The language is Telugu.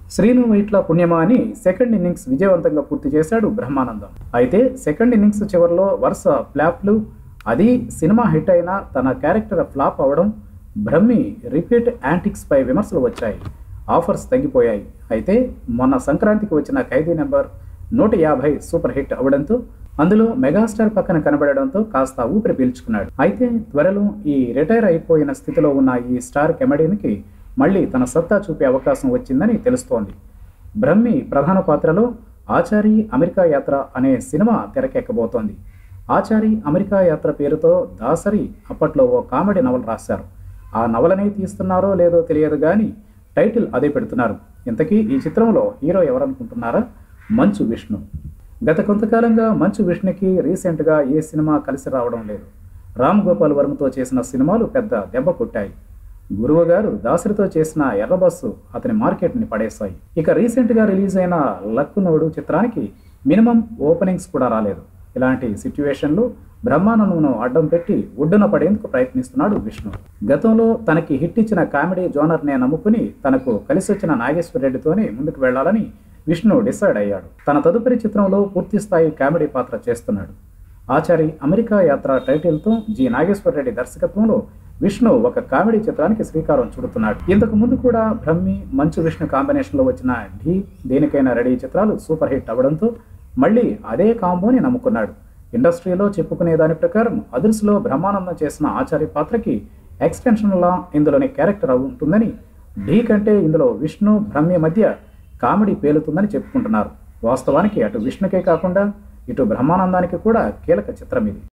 శ్రీను వైట్ల పుణ్యమా అని సెకండ్ ఇన్నింగ్స్ విజయవంతంగా పూర్తి చేశాడు బ్రహ్మానందం అయితే సెకండ్ ఇన్నింగ్స్ చివరిలో వరుస ఫ్లాప్లు అది సినిమా హిట్ అయినా తన క్యారెక్టర్ ఫ్లాప్ అవడం బ్రహ్మి రిపీట్ యాంటిక్స్ పై విమర్శలు వచ్చాయి ఆఫర్స్ తగ్గిపోయాయి అయితే మొన్న సంక్రాంతికి వచ్చిన ఖైదీ నెంబర్ నూట యాభై సూపర్ హిట్ అవడంతో అందులో మెగాస్టార్ పక్కన కనబడడంతో కాస్త ఊపిరి పీల్చుకున్నాడు అయితే త్వరలో ఈ రిటైర్ అయిపోయిన స్థితిలో ఉన్న ఈ స్టార్ కెమెడీనికి మళ్ళీ తన సత్తా చూపే అవకాశం వచ్చిందని తెలుస్తోంది బ్రహ్మి ప్రధాన పాత్రలో ఆచారి అమెరికా యాత్ర అనే సినిమా తెరకెక్కబోతోంది ఆచారి అమెరికా యాత్ర పేరుతో దాసరి అప్పట్లో ఓ కామెడీ నవల రాశారు ఆ నవలనే తీస్తున్నారో లేదో తెలియదు కానీ టైటిల్ అదే పెడుతున్నారు ఇంతకీ ఈ చిత్రంలో హీరో ఎవరనుకుంటున్నారా మంచు విష్ణు గత కొంతకాలంగా మంచు విష్ణుకి రీసెంట్గా ఏ సినిమా కలిసి రావడం లేదు రామ్ గోపాల్ వర్మతో చేసిన సినిమాలు పెద్ద దెబ్బ కొట్టాయి గురువు గారు దాసరితో చేసిన ఎర్రబస్సు అతని మార్కెట్ని పడేశాయి ఇక రీసెంట్గా రిలీజ్ అయిన లక్కునోడు చిత్రానికి మినిమం ఓపెనింగ్స్ కూడా రాలేదు ఇలాంటి సిచ్యువేషన్లో బ్రహ్మానందను అడ్డం పెట్టి ఒడ్డున పడేందుకు ప్రయత్నిస్తున్నాడు విష్ణు గతంలో తనకి హిట్ ఇచ్చిన కామెడీ జోనర్నే నమ్ముకుని తనకు కలిసి వచ్చిన నాగేశ్వర రెడ్డితోనే ముందుకు వెళ్లాలని విష్ణు డిసైడ్ అయ్యాడు తన తదుపరి చిత్రంలో పూర్తి స్థాయి కామెడీ పాత్ర చేస్తున్నాడు ఆచారి అమెరికా యాత్ర టైటిల్తో జి నాగేశ్వర రెడ్డి దర్శకత్వంలో విష్ణు ఒక కామెడీ చిత్రానికి శ్రీకారం చుడుతున్నాడు ఇంతకు ముందు కూడా బ్రహ్మి మంచు విష్ణు కాంబినేషన్లో వచ్చిన ఢీ దేనికైనా రెడీ చిత్రాలు సూపర్ హిట్ అవడంతో మళ్ళీ అదే కాంబోని నమ్ముకున్నాడు ఇండస్ట్రీలో చెప్పుకునే దాని ప్రకారం అదుర్స్లో బ్రహ్మానందం చేసిన ఆచారి పాత్రకి ఎక్స్టెన్షన్లా ఇందులోని క్యారెక్టర్ ఉంటుందని ఢీ కంటే ఇందులో విష్ణు బ్రహ్మి మధ్య కామెడీ పేలుతుందని చెప్పుకుంటున్నారు వాస్తవానికి అటు విష్ణుకే కాకుండా ఇటు బ్రహ్మానందానికి కూడా కీలక చిత్రం ఇది